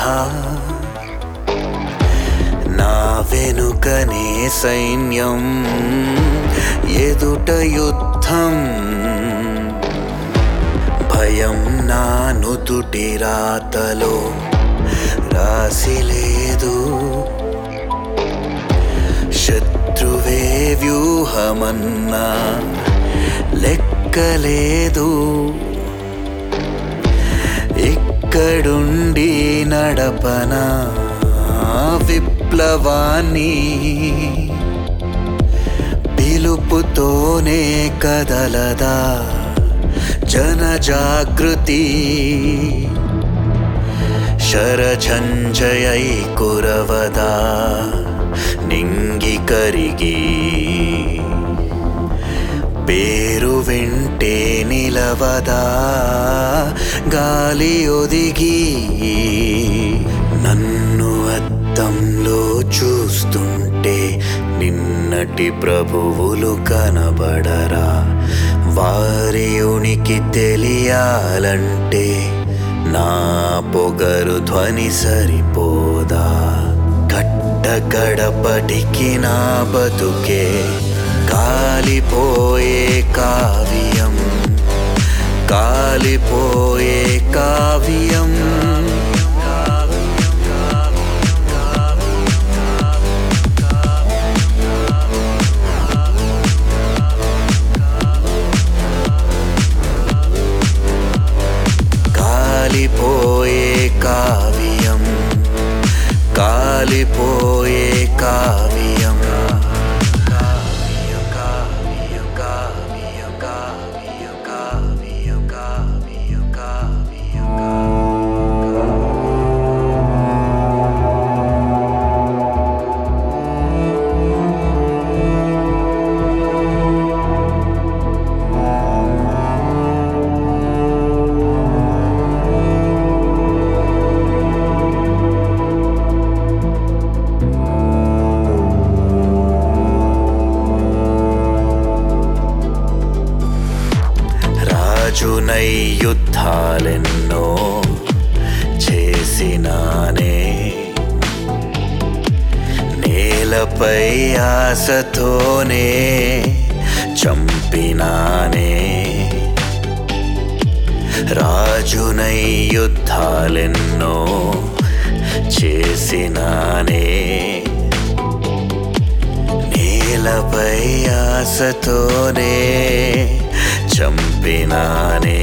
నా వెనుకనే సైన్యం ఎదుట యుద్ధం భయం నా నుదుటి రాతలో రాసి లేదు శత్రువే వ్యూహమన్నా లెక్కలేదు ఇక్కడుండి నడపన విప్లవాన్ని పిలుపుతోనే కదలదా జనజాగృతి శరఝంజయై కురవదా నింగి కరిగి పేరు వింటే నిలవదా గాలి ఒదిగి నన్ను అద్దంలో చూస్తుంటే నిన్నటి ప్రభువులు కనబడరా వారి ఉనికి తెలియాలంటే నా పొగరు ధ్వని సరిపోదా కట్ట గడపటికి నా బతుకే కాలిపోయే కావ్యం కాలిపోయే కావ్యం కాలిపోయే కావ్యం కాలిపోయే కావ్యం కావ్యం కావ్యం కావ్యం కావ్యం కావ్యం కావ్యం కావ్యం రాజునై యుద్ధాలెన్నో చేసినానే నేలపై ఆశతోనే చంపినానే రాజునై యుద్ధాలెన్నో చేసినానే నేలపై ఆశతోనే చంపినానే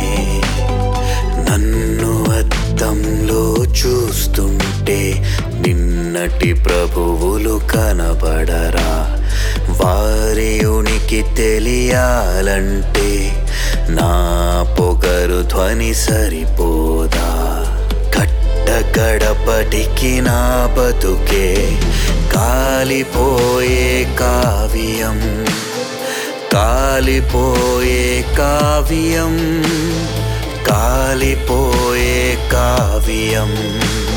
నన్ను అద్దంలో చూస్తుంటే నిన్నటి ప్రభువులు కనబడరా వారి ఉనికి తెలియాలంటే నా పొగరు ధ్వని సరిపోదా కట్ట గడపటికి నా బతుకే కాలిపోయే కావ్యం కాలిపోయే కావ్యం కాలిపోయే కావ్యం